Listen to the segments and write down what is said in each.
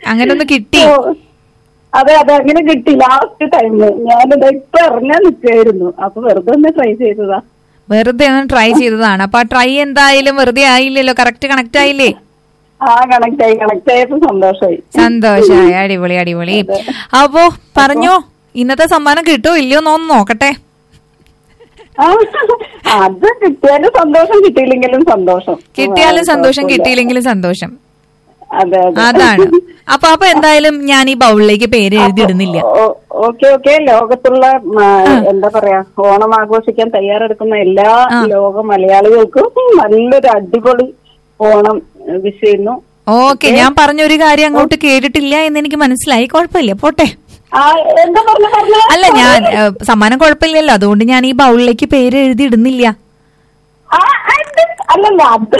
അങ്ങനെ ഒന്ന് കിട്ടി ഓ, അതെ അതെ അങ്ങനെ കിട്ടി ലാസ്റ്റ് ടൈമില് ഞാനിത് ഇപ്പൊ ഇറങ്ങാൻ നിൽക്കായിരുന്നു അപ്പൊ വെറുതെ ഒന്ന് ട്രൈ ചെയ്തതാ വെറുതെ ഒന്ന് ട്രൈ ചെയ്തതാണ് അപ്പൊ ആ ട്രൈ എന്തായാലും വെറുതെ ആയില്ലല്ലോ കറക്റ്റ് കണക്ട് ആയില്ലേ ആ കണക്ട് ആയി കണക്ട് ആയപ്പോ സന്തോഷമായി സന്തോഷായി അടിപൊളി അടിപൊളി അപ്പോ പറഞ്ഞോ ഇന്നത്തെ സമ്മാനം കിട്ടോ ഇല്ലയോ എന്നൊന്ന് നോക്കട്ടെ ആ, അത് കിട്ടിയാലും സന്തോഷം കിട്ടിയില്ലെങ്കിലും സന്തോഷം കിട്ടിയാലും ആ, സന്തോഷം കുഴപ്പമില്ല. കിട്ടിയില്ലെങ്കിലും സന്തോഷം അതെ അതെ അതാണ് അപ്പൊ അപ്പൊ എന്തായാലും ഞാൻ ഈ ബൗളിലേക്ക് പേര് എഴുതി ഇടുന്നില്ല ഓ- ഓക്കെ ഓക്കെ ലോകത്തുള്ള ആ, എന്താ പറയാ ഓണം ആഘോഷിക്കാൻ തയ്യാറെടുക്കുന്ന എല്ലാ ലോക മലയാളികൾക്കും നല്ലൊരു അടിപൊളി ഓണം വിഷ് ചെയ്യുന്നു ഓക്കെ ഞാൻ പറഞ്ഞ ഒരു കാര്യം അങ്ങോട്ട് കേട്ടിട്ടില്ല എന്ന് എനിക്ക് മനസ്സിലായി കുഴപ്പമില്ല പോട്ടെ ആ എന്താ പറഞ്ഞ പറഞ്ഞ അല്ല ഞാൻ ഏ, സമ്മാനം കുഴപ്പമില്ലല്ലോ അതുകൊണ്ട് ഞാൻ ഈ ബൗളിലേക്ക് പേര് എഴുതി ഇടുന്നില്ല ആ, അത് അല്ലല്ല അത്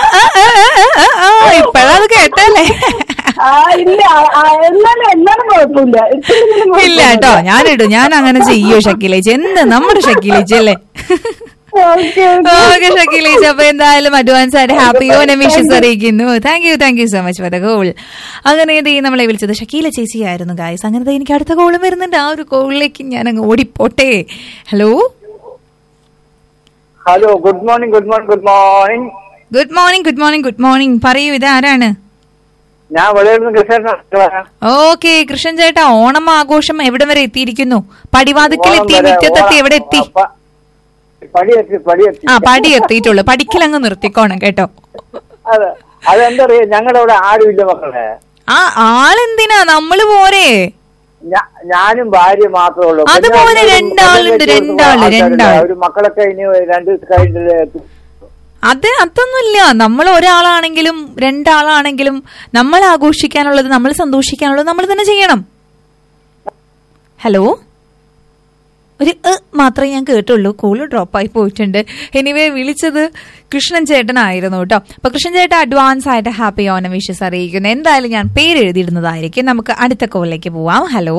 ഇപ്പഴത് കേട്ടല്ലേ ആ ഇല്ല ആ, എന്നാലും എന്നാലും കുഴപ്പമില്ല ഇത്തിരിയെങ്കിലും ഇല്ല കേട്ടോ ഞാനിടും ഞാൻ അങ്ങനെ ചെയ്യോ ഷക്കീലേച്ചി എന്ത് നമ്മുടെ ഷക്കീലേച്ചി അല്ലേ ഓക്കെ ഓക്കെ ഷക്കീലേച്ചി അപ്പൊ എന്തായാലും അഡ്വാൻസ് ആയിട്ട് ഹാപ്പി ഓണം വിഷസ് അറിയിക്കുന്നു thank you thank you so much for the call അങ്ങനെ ഇത് ഈ നമ്മളെ വിളിച്ചത് ഷക്കീല ചേച്ചി ആയിരുന്നു ഗായ്സ് അങ്ങനെ ദേ എനിക്ക് അടുത്ത കോളും വരുന്നുണ്ട് ആ ഒരു കോളിലേക്ക് ഞാൻ അങ്ങ് ഓടിപ്പോട്ടെ hello hello good morning good morning good morning good morning good morning good morning പറയൂ ഇത് ആരാണ് ഞാൻ വെളിയിൽ കൃഷ്ണൻ ഓക്കെ കൃഷ്ണൻ ചേട്ടാ ഓണം ആഘോഷം എവിടെ വരെ എത്തിയിരിക്കുന്നു പടിവാതിക്കൽ എത്തി മുറ്റത്തെത്തി എവിടെ എത്തി പടിയെത്തി പടിയെത്തി ആ പടി എത്തിയിട്ടുള്ളൂ പഠിക്കലങ്ങ് നിർത്തിക്കോണം കേട്ടോ അതെ അതെന്താ അറിയാ ഞങ്ങളുടെ അവിടെ ആരുമില്ല മക്കളെ ആ ആളെന്തിനാ നമ്മള് പോരെ ഞാ- ഞാനും ഭാര്യ മാത്രമേ ഉള്ളൂ അതുപോലെ പിന്നെ രണ്ടാളുണ്ട്, കല്യാണം രണ്ടാള്, കഴിച്ച് രണ്ടാള്. അവര് മക്കളൊക്കെ ഇനി രണ്ട് ദിവസം കഴിഞ്ഞിട്ട് എത്തും. അത് അതൊന്നുമില്ല നമ്മൾ ഒരാളാണെങ്കിലും രണ്ടാളാണെങ്കിലും നമ്മൾ ആഘോഷിക്കാനുള്ളത് നമ്മൾ സന്തോഷിക്കാനുള്ളത് നമ്മൾ തന്നെ ചെയ്യണം ഹലോ ഒരു എ മാത്രമേ ഞാൻ കേട്ടുള്ളൂ കോള് ഡ്രോപ്പായി പോയിട്ടുണ്ട് എനിവേ വിളിച്ചത് കൃഷ്ണൻ ചേട്ടനായിരുന്നു കേട്ടോ അപ്പൊ കൃഷ്ണൻ ചേട്ടൻ അഡ്വാൻസ് ആയിട്ട് ഹാപ്പി ഓണം വിഷസ് അറിയിക്കുന്നു എന്തായാലും ഞാൻ പേര് എഴുതിയിടുന്നതായിരിക്കും നമുക്ക് അടുത്ത കോളിലേക്ക് പോവാം ഹലോ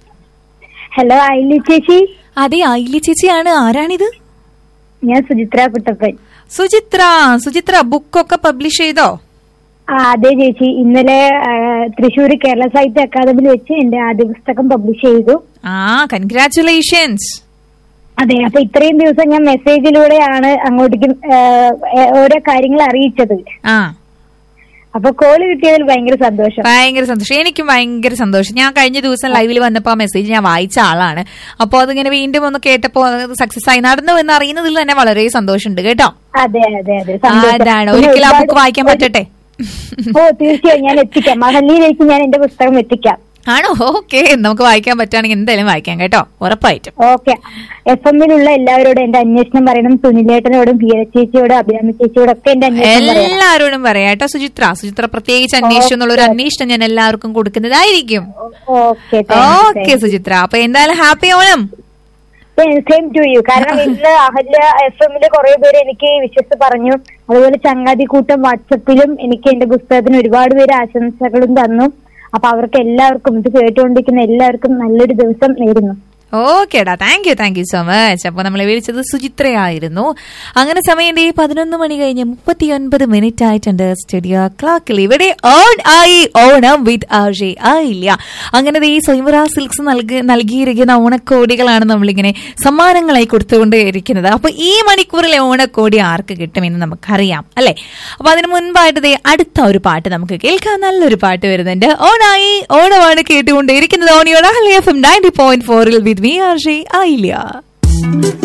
ഹലോ ഐലി ചേച്ചി അതെ ആയില്യ ചേച്ചിയാണ് ആരാണിത് ഞാൻ സുചിത്ര കുട്ടപ്പൻ സുചിത്ര സുചിത്ര ബുക്കൊക്കെ പബ്ലിഷ് ചെയ്തോ ആ അതെ ചേച്ചി ഇന്നലെ തൃശ്ശൂർ കേരള സാഹിത്യ അക്കാദമിയിൽ വെച്ച് എന്റെ ആദ്യ പുസ്തകം പബ്ലിഷ് ചെയ്തു ആ കൺഗ്രാറ്റുലേഷൻസ് അതെ അപ്പൊ ഇത്രയും ദിവസം ഞാൻ മെസ്സേജിലൂടെയാണ് അങ്ങോട്ടേക്കും ആ, ഏ, ഓരോ കാര്യങ്ങൾ അറിയിച്ചത് ആ അപ്പൊ കോള് കിട്ടിയതിൽ ഭയങ്കര സന്തോഷം ഭയങ്കര സന്തോഷം എനിക്കും ഭയങ്കര സന്തോഷം ഞാൻ കഴിഞ്ഞ ദിവസം ലൈവിൽ വന്നപ്പോൾ ആ മെസ്സേജ് ഞാൻ വായിച്ച ആളാണ് അപ്പോൾ അതിങ്ങനെ വീണ്ടും ഒന്ന് കേട്ടപ്പോൾ സക്സസ് ആയി നടന്നു എന്ന് അറിയുന്നതിൽ തന്നെ വളരെ സന്തോഷമുണ്ട് കേട്ടോ അതെ അതെ അതെ സന്തോഷം. അതാണ് പിന്നെ ഒരിക്കലും ആ ഒരുപാട് ബുക്ക് വായിക്കാൻ പറ്റട്ടെ ഓ തീർച്ചയായും ഞാൻ എത്തിക്കാം മഹല്ലിയിലേക്ക് ഞാൻ എന്റെ പുസ്തകം എത്തിക്കാം ആണോ ഓക്കെ നമുക്ക് വായിക്കാൻ പറ്റുകയാണെങ്കിൽ എന്തായാലും വായിക്കാം കേട്ടോ ഉറപ്പായിട്ടും ഓക്കെ എഫ് എമ്മിലുള്ള എല്ലാവരോടും എന്റെ അന്വേഷണം പറയണം സുനിലേട്ടനോടും പീര ചേച്ചിയോടും അഭിരാമി ചേച്ചിയോടും ഒക്കെ എന്റെ അന്വേഷണം പറയണം എല്ലാവരോടും പറയാം കേട്ടോ സുചിത്ര സുചിത്ര പ്രത്യേകിച്ച് അന്വേഷിച്ചു എന്നുള്ള ഒരു അന്വേഷണം ഞാൻ എല്ലാവർക്കും കൊടുക്കുന്നതായിരിക്കും ഓക്കെ ഓക്കെ സുചിത്ര അപ്പൊ എന്തായാലും happy Onam same to you കാരണം ഇന്ന് അഹല്യ എഫ് എമ്മില് കുറെ പേര് എനിക്ക് വിശ്വസ് പറഞ്ഞു അതുപോലെ ചങ്ങാതി കൂട്ടം വാട്സപ്പിലും എനിക്ക് എന്റെ പുസ്തകത്തിന് ഒരുപാട് പേര് ആശംസകളും തന്നു അപ്പൊ അവർക്ക് എല്ലാവർക്കും ഇത് കേട്ടുകൊണ്ടിരിക്കുന്ന എല്ലാവർക്കും നല്ലൊരു ദിവസം നേരുന്നു ഓക്കേടാ thank you thank you so much അപ്പൊ നമ്മളെ വിളിച്ചത് സുചിത്രയായിരുന്നു അങ്ങനെ സമയം ദേ പതിനൊന്ന് മണി കഴിഞ്ഞ് മുപ്പത്തിയൊൻപത് മിനിറ്റ് ആയിട്ടുണ്ട് സ്റ്റുഡിയോ ക്ലോക്കിൽ ഇവിടെ ഓൺ ആയി ഓണം വിത്ത് ആഷേ ആയില്ല അങ്ങനെ ദേ സ്വയംവര സിൽക്സ് നൽകി നൽകിയിരിക്കുന്ന ഓണക്കോടികളാണ് നമ്മളിങ്ങനെ സമ്മാനങ്ങളായി കൊടുത്തുകൊണ്ടേയിരിക്കുന്നത് അപ്പൊ ഈ മണിക്കൂറിലെ ഓണക്കോടി ആർക്ക് കിട്ടുമെന്ന് നമുക്കറിയാം അല്ലെ അപ്പൊ അതിന് മുൻപായിട്ട് ദേ അടുത്ത ഒരു പാട്ട് നമുക്ക് കേൾക്കാം നല്ലൊരു പാട്ട് വരുന്നുണ്ട് ഓണായി ഓണമാണ് കേട്ടുകൊണ്ടേയിരിക്കുന്നത് ഓണിയോട് എഫ് എം നയൻറ്റി പോയിന്റ് ഫോറിൽ വിത്ത് മീ ആർ ജെ ആയില്ല